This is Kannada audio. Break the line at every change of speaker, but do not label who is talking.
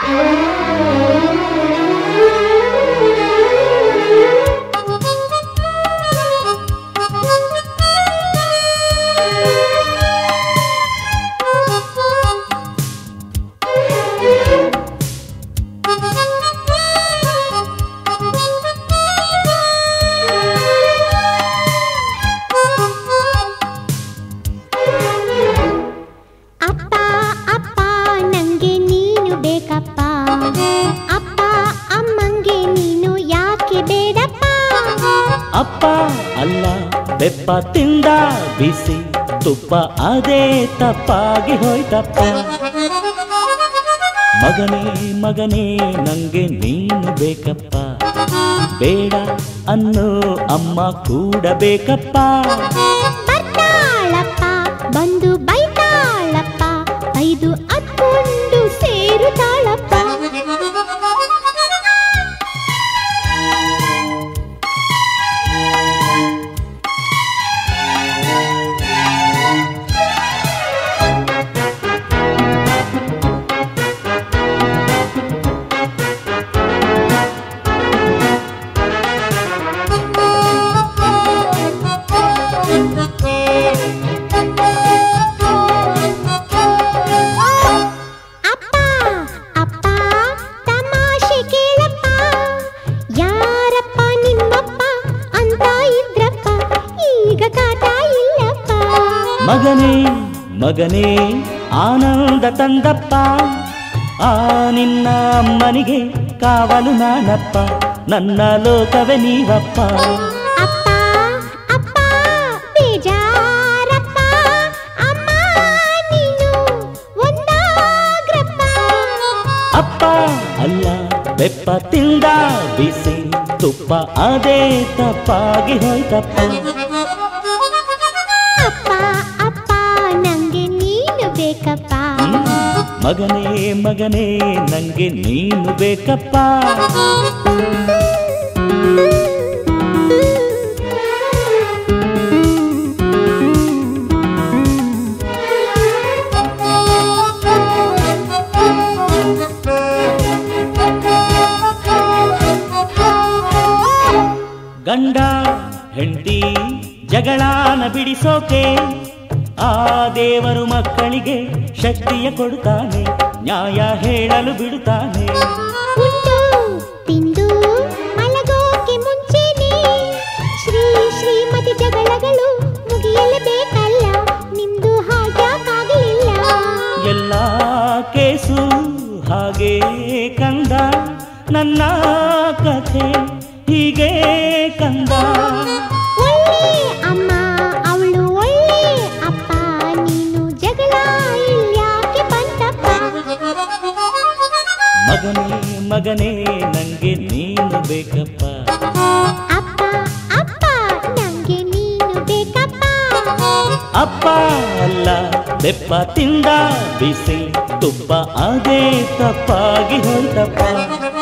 ಅಪ್ಪ ಅಪ್ಪ ನಂಗೆ ನೀನು ಬೇಕಪ್ಪ ಅಪ್ಪ ಅಮ್ಮಂಗೆ ನೀನು ಯಾಕೆ ಬೇಡಪ್ಪ
ಅಪ್ಪ ಅಲ್ಲ ಬೆಪ್ಪ ತಿಂದ ಬಿಸಿ ತುಪ್ಪ ಅದೇ ತಪ್ಪಾಗಿ ಹೋಯ್ತಪ್ಪ ಮಗನೇ ಮಗನೇ ನಂಗೆ ನೀನು ಬೇಕಪ್ಪ ಬೇಡ ಅನ್ನೋ ಅಮ್ಮ ಕೂಡ ಬೇಕಪ್ಪ
ಬರ್ತಾಳಪ್ಪ ಬಂದು ಬೈತಾಳಪ್ಪ ಐದು ಹತ್ಕೊಂಡು ಸೇರುತ್ತಾಳಪ್ಪ ಅಪ್ಪ ಅಪ್ಪ ತಮಾಷೆ ಕೇಳಪ್ಪ ಯಾರಪ್ಪ ನಿಮ್ಮಪ್ಪ ಅಂತ ಇದ್ರಪ್ಪ ಈಗ ಕಾಟ ಇಲ್ಲಪ್ಪ
ಮಗನೇ ಮಗನೇ ಆನಂದ ತಂದಪ್ಪ ಆ ನಿನ್ನ ಅಮ್ಮನಿಗೆ ಕಾವಲು ನಾನಪ್ಪ ನನ್ನ ಲೋಕವೇ ನೀವಪ್ಪ
ಅಪ್ಪ ಅಪ್ಪ ಬೇಜಾರಪ್ಪ ಅಮ್ಮ ನೀನು ಒಂದಾಗ್ರಪ್ಪ
ಅಪ್ಪ ಅಲ್ಲ ಬೆಪ್ಪ ತಿಂದ ಬಿಸಿ ತುಪ್ಪ ಅದೇ ತಪ್ಪಾಗಿ ಹೋಯ್ತಪ್ಪ
ಅಪ್ಪ ಅಪ್ಪ ನಂಗೆ ನೀನು ಬೇಕಪ್ಪ
ಹ್ಮ್. ಮಗನೇ ಮಗನೇ ನಂಗೆ ನೀನು ಬೇಕಪ್ಪ ಗಂಡ ಹೆಂಡತಿ ಜಗಳಾನ ಬಿಡಿಸೋಕೆ ಆ ದೇವರು ಮಕ್ಕಳಿಗೆ ಶಕ್ತಿಯ ಕೊಡುತ್ತಾನೆ ನ್ಯಾಯ ಹೇಳಲು ಬಿಡುತ್ತಾನೆ
ಉಂಡು ತಿಂದು ಮಲಗೋಕೆ ಮುಂಚೆನೆ ಶ್ರೀ ಶ್ರೀಮತಿ ಜಗಳಗಳು ಮುಗಿಯಲೇಬೇಕಲ್ಲ ನಿಮ್ದು ಹಾಗ್ಯಾಕಾಗಲಿಲ್ಲ
ಎಲ್ಲ ಕೇಸು ಹಾಗೆ ಕಂದ ನನ್ನ ಕಥೆ ಹೀಗೆ ಕಂದ
ಒಳ್ಳೆ ಅಮ್ಮ ಅವಳು ಒಳ್ಳೆ ಅಪ್ಪ ನೀನು ಜಗಳ ಇಲ್ಯಾಕೆ ಬಂತಪ್ಪ
ಮಗನೇ ಮಗನೇ ನಂಗೆ ನೀನು ಬೇಕಪ್ಪ
ಅಪ್ಪ ಅಪ್ಪ ನಂಗೆ ನೀನು ಬೇಕಪ್ಪ
ಅಪ್ಪ ಅಲ್ಲ ಬೆಪ್ಪ ತಿಂದ ಬಿಸಿ ತುಪ್ಪ ಅದೇ ತಪ್ಪಾಗಿ ಹೋಯ್ತಪ್ಪ